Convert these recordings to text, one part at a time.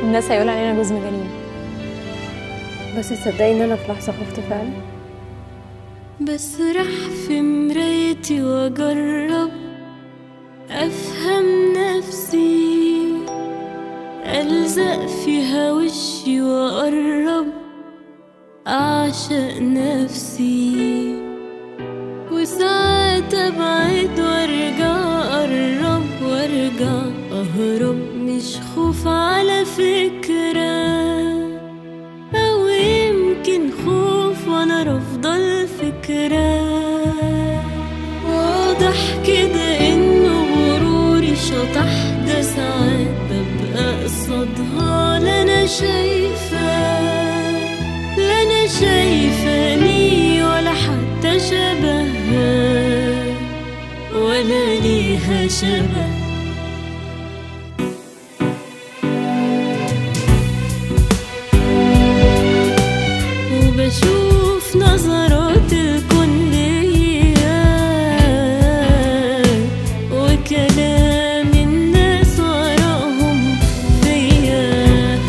الناس هيقول علينا جوز مجانين بس تصدقي ان انا في لحظه خفت فعلا بسرح في مرايتي واجرب افهم نفسي الزق فيها وشي واقرب اعشق نفسي وساعات ابعد وارجع اقرب وارجع اهرب مش خوف على فكره أو يمكن خوف وأنا رافضة الفكرة واضح كده إنه غروري شطح ده ساعات ببقى قصادها لا أنا شايفة لا أنا شايفاني ولا حتى شبهها ولا ليها شبه وبشوف نظرات الكل ليا وكلام الناس وراهم فيا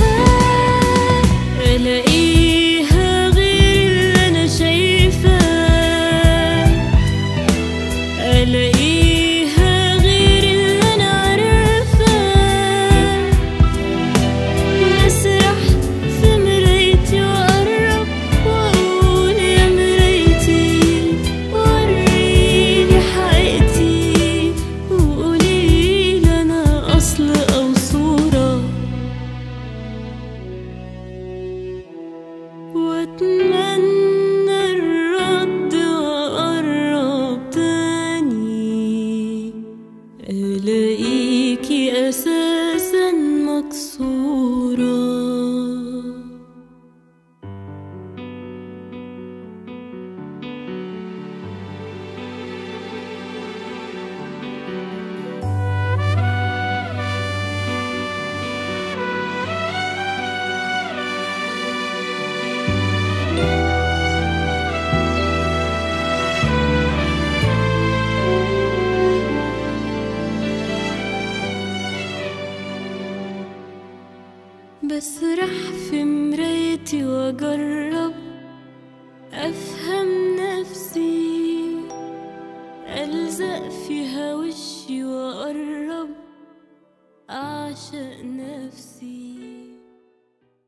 الاقيها غير اللي انا شايفاه الاقيها غير اللي انا عارفاه أسرح في مرايتي وأقرب وأقول يا مرايتي وريني حقيقتي وقوليلي أنا أصل أو صورة وأتمنى الرد وأقرب تاني ألاقيكي أساسا مكسورة بسرح في مرايتي واجرب افهم نفسي الزق فيها وشي واقرب اعشق نفسي